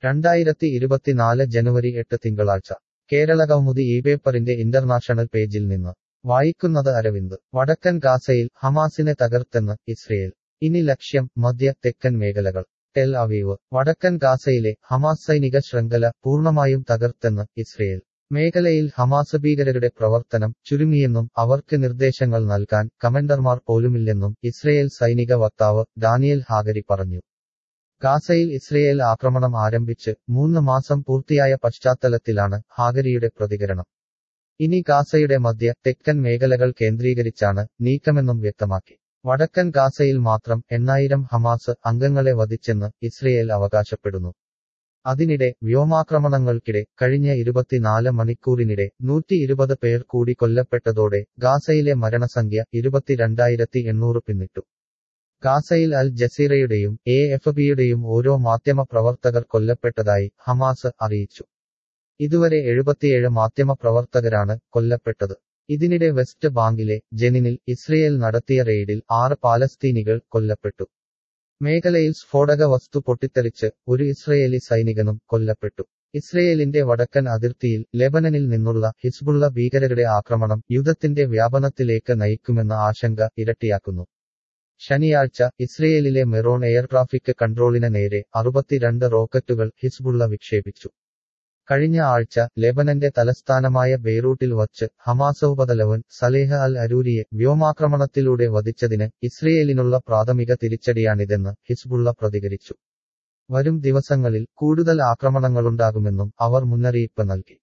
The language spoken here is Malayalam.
രണ്ടായിരത്തി ഇരുപത്തിനാല് ജനുവരി എട്ട് തിങ്കളാഴ്ച കേരളകൗമുദി ഈ പേപ്പറിന്റെ ഇന്റർനാഷണൽ പേജിൽ നിന്ന് വായിക്കുന്നത് അരവിന്ദ് വടക്കൻ ഗാസയിൽ ഹമാസിനെ തകർത്തെന്ന് ഇസ്രയേൽ ഇനി ലക്ഷ്യം മധ്യ തെക്കൻ മേഖലകൾ ടെൽ അവീവ് വടക്കൻ ഗാസയിലെ ഹമാസ് സൈനിക ശൃംഖല പൂർണ്ണമായും തകർത്തെന്ന് ഇസ്രയേൽ മേഖലയിൽ ഹമാസ് ഭീകരരുടെ പ്രവർത്തനം ചുരുങ്ങിയെന്നും അവർക്ക് നിർദ്ദേശങ്ങൾ നൽകാൻ കമൻഡർമാർ പോലുമില്ലെന്നും ഇസ്രയേൽ സൈനിക വക്താവ് ഡാനിയൽ ഹാഗരി പറഞ്ഞു ഗാസയിൽ ഇസ്രയേൽ ആക്രമണം ആരംഭിച്ച് മൂന്ന് മാസം പൂർത്തിയായ പശ്ചാത്തലത്തിലാണ് ഹാഗരിയുടെ പ്രതികരണം ഇനി ഗാസയുടെ മധ്യ തെക്കൻ മേഖലകൾ കേന്ദ്രീകരിച്ചാണ് നീക്കമെന്നും വ്യക്തമാക്കി വടക്കൻ ഗാസയിൽ മാത്രം എണ്ണായിരം ഹമാസ് അംഗങ്ങളെ വധിച്ചെന്ന് ഇസ്രയേൽ അവകാശപ്പെടുന്നു അതിനിടെ വ്യോമാക്രമണങ്ങൾക്കിടെ കഴിഞ്ഞ ഇരുപത്തിനാല് മണിക്കൂറിനിടെ നൂറ്റി ഇരുപത് പേർ കൂടി കൊല്ലപ്പെട്ടതോടെ ഗാസയിലെ മരണസംഖ്യ ഇരുപത്തിരണ്ടായിരത്തി എണ്ണൂറ് പിന്നിട്ടു ഗാസയിൽ അൽ ജസീറയുടെയും എ എഫ് ബിയുടെയും ഓരോ മാധ്യമ പ്രവർത്തകർ കൊല്ലപ്പെട്ടതായി ഹമാസ് അറിയിച്ചു ഇതുവരെ എഴുപത്തിയേഴ് മാധ്യമ പ്രവർത്തകരാണ് കൊല്ലപ്പെട്ടത് ഇതിനിടെ വെസ്റ്റ് ബാങ്കിലെ ജെനിനിൽ ഇസ്രയേൽ നടത്തിയ റെയ്ഡിൽ ആറ് പാലസ്തീനികൾ കൊല്ലപ്പെട്ടു മേഖലയിൽ സ്ഫോടക വസ്തു പൊട്ടിത്തെറിച്ച് ഒരു ഇസ്രയേലി സൈനികനും കൊല്ലപ്പെട്ടു ഇസ്രയേലിന്റെ വടക്കൻ അതിർത്തിയിൽ ലെബനനിൽ നിന്നുള്ള ഹിസ്ബുള്ള ഭീകരരുടെ ആക്രമണം യുദ്ധത്തിന്റെ വ്യാപനത്തിലേക്ക് നയിക്കുമെന്ന ആശങ്ക ഇരട്ടിയാക്കുന്നു ശനിയാഴ്ച ഇസ്രയേലിലെ മെറോൺ എയർ ട്രാഫിക് കൺട്രോളിന് നേരെ അറുപത്തിരണ്ട് റോക്കറ്റുകൾ ഹിസ്ബുള്ള വിക്ഷേപിച്ചു കഴിഞ്ഞ ആഴ്ച ലെബനന്റെ തലസ്ഥാനമായ ബെയ്റൂട്ടിൽ വച്ച് ഹമാസ് ഉപതലവൻ സലേഹ അൽ അരൂരിയെ വ്യോമാക്രമണത്തിലൂടെ വധിച്ചതിന് ഇസ്രയേലിനുള്ള പ്രാഥമിക തിരിച്ചടിയാണിതെന്ന് ഹിസ്ബുള്ള പ്രതികരിച്ചു വരും ദിവസങ്ങളിൽ കൂടുതൽ ആക്രമണങ്ങളുണ്ടാകുമെന്നും അവർ മുന്നറിയിപ്പ് നൽകി